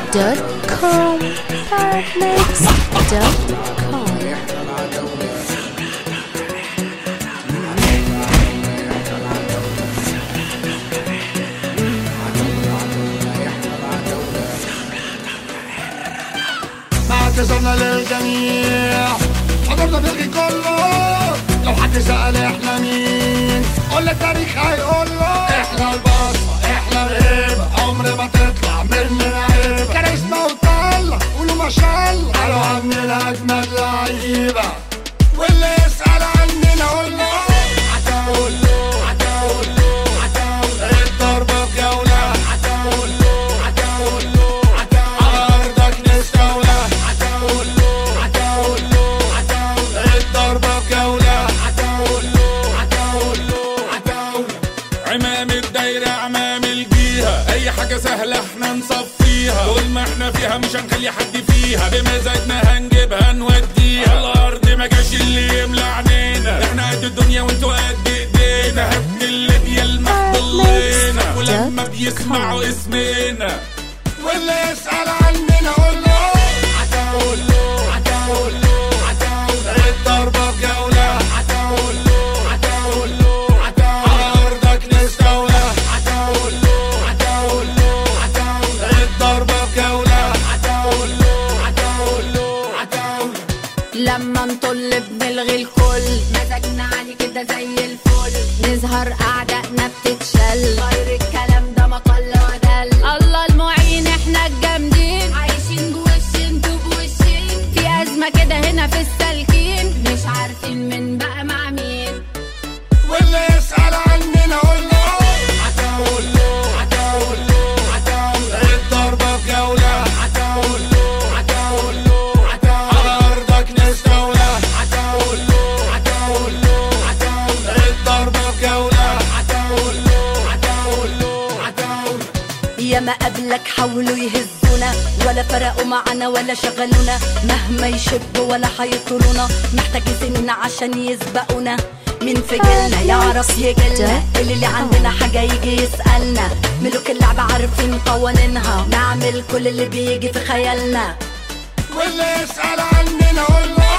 Parkmix.com Parkmix.com اعتذرنا للجميع حضرنا في كله لو حد سأل احنا مين قول التاريخ هيقول له احنا البصمة احنا الهيبة عمر ما تطلع مننا عيبة كاريزما وطلة قولوا ما شاء الله قالوا عننا اجمد لعيبة واللي يسأل عننا قول له هتقول له هتقول له هتقول له الضربة في جولة هتقول له هتقول له هتقول على أرضك نستولى هتقول له هتقول له هتقول له الضربة في جولة هتقول له هتقول له هتقول عمام الدايرة عمام الجيهة أي حاجة سهلة احنا نصفيها طول ما احنا فيها مش هنخلي حد فيها بمزاجنا هنجيبها نوديها الأرض ما جاش اللي يملى عينينا احنا قد الدنيا وانتوا قد ايدينا هبد الليبيا المحض اللينا ولما بيسمعوا اسمنا واللي يسأل عننا قول له هتقول له هتقول له هتقول له الضربة في جولة هتقول له هتقول له هتقول على أرضك نستولى هتقول له هتقول له هتقول له الضربة في جولة هتقول له هتقول له هتقول لما نطل بنلغي الكل مزاجنا عالي كده زي الفل نظهر اعدائنا بتتشل غير الكلام ده مطل ودل الله المعين احنا الجامدين عايشين بوش انتوا بوشين في ازمه كده هنا في السالكين مش عارفين من بقى مع مين واللي يسأل عننا قول له هتقول له هتقول له هتقول له الضربة في جولة هتقول له هتقول له هتقول على أرضك نستولى هتقول له هتقول له هتقول له الضربة في جولة هتقول له هتقول له هتقول يا ما قبلك حاولوا يهزونا ولا فرقوا معانا ولا شغلونا مهما يشبوا ولا هيطولونا محتاجين سنين عشان يسبقونا مين في جيلنا يعرف يجيلنا اللي, اللي عندنا حاجة يجي يسألنا ملوك اللعبة عارفين قوانينها نعمل كل اللي بيجي في خيالنا واللي يسأل عننا قول له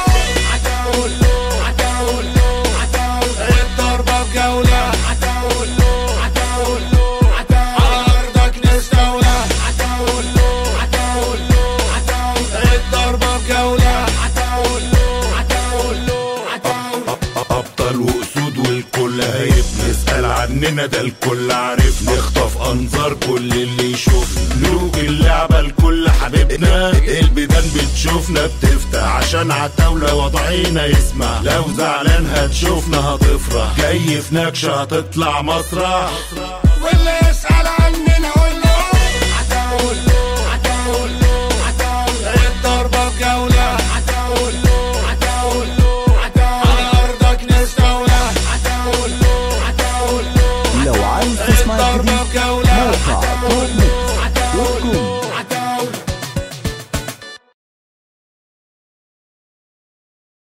هتقول له هتقول له هتقول له الضربة في جولة هتقول له هتقول له هتقول على أرضك نستولى هتقول له هتقول له هتقول له الضربة في جولة هتقول له هتقول له هتقول ابطال واسود والكل هيبني اسال عننا ده الكل عارفنا نخطف انظار كل اللي يشوفنا ملوك اللعبه الكل حبيبنا البيبان بتشوفنا بتفتح عشان عتاولة وضعينا يسمع لو زعلان هتشوفنا هتفرح جاي في نكشه هتطلع مسرح واللي يسأل عننا قول له هتقول له هتقول له هتقول له الضربة في جولة هتقول له هتقول له هتقول على أرضك نستولى هتقول له هتقول له لو عايز تسمع الضربة الجديد في جولة موقع هتقول بارتمكس